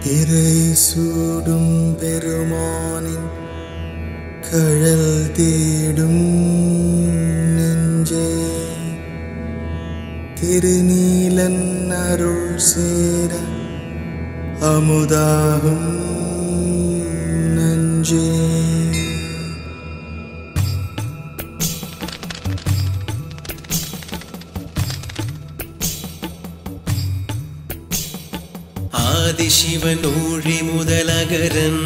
திரை சூடும் பெருமானின் கழல் தேடும் நெஞ்சே திருநீலன் அருள் சேர அமுதாகும் நஞ்சே ஆதிசிவன் ஊழி முதலகரன்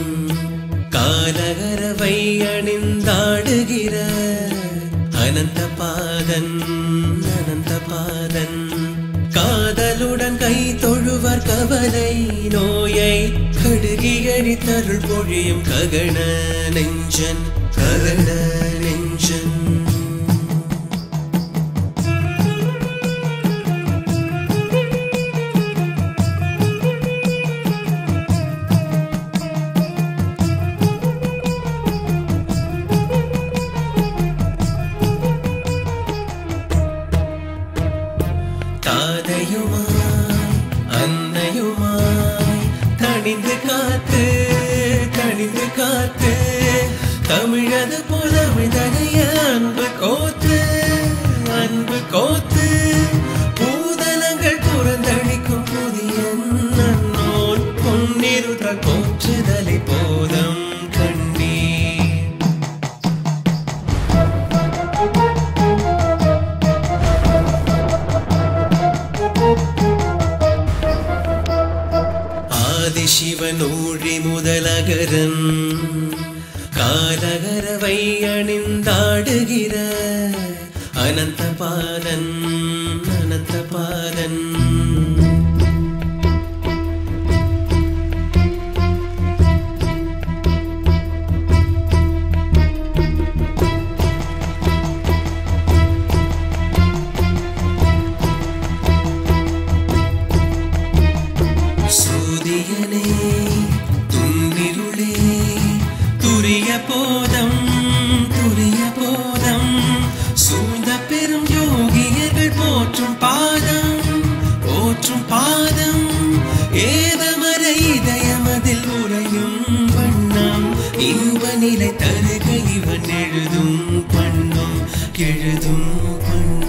காலகரவை அணிந்தாடுகிற அனந்த பாதன் அனந்த பாதன் காதலுடன் கை தொழுவர் கவலை நோயை கடுகியடி தருள் பொழியும் ககன நெஞ்சன் ககன நெஞ்சன் தாதையுமாய் அன்னையுமாய் தணிந்து காத்து தணிந்து காத்து தமிழது புலமிதனைய அன்பு கோத்து அன்பு கோத்து பூதலங்கள் புறந்தழிக்கும் புதிய நன்னோன் பொன்னிருத போற்றுதலை போதம் கண்ணீர் ஆதிசிவன் ஊழி முதலகரன் காலகரவை அணிந்தாடுகிற அனந்த பாலன் அனந்த பாலன் சூரியனே துன்னிருளே துரிய போதம் துரிய போதம் சூழ்ந்த பெரும் யோகியர்கள் போற்றும் பாதம் போற்றும் பாதம் ஏதமர இதயமதில் உறையும் வண்ணம் இன்ப நிலை தருக இவன் எழுதும் பண்ணும் எழுதும் பண்ணும்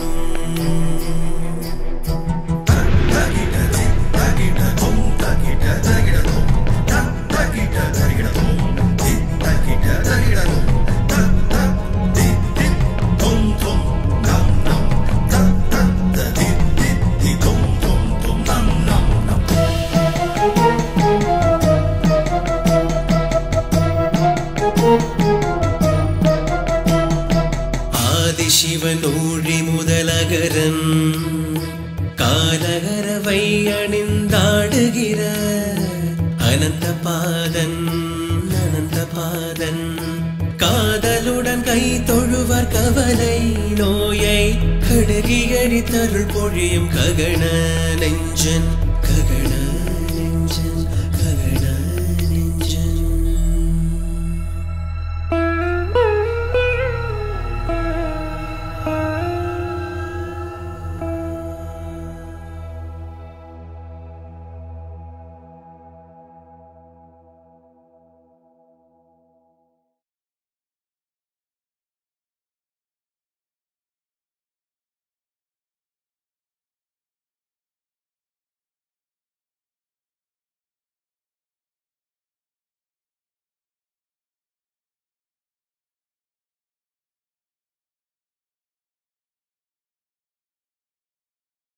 ஆதிசிவன் ஊழி முதலகரன் காலகரவை அணிந்தாடுகிற அனந்த பாதன் அனந்த பாதன் காதலுடன் கை தொழுவர் கவலை நோயை கடுகியடி தருள் பொழியும் ககன நெஞ்சன் ககன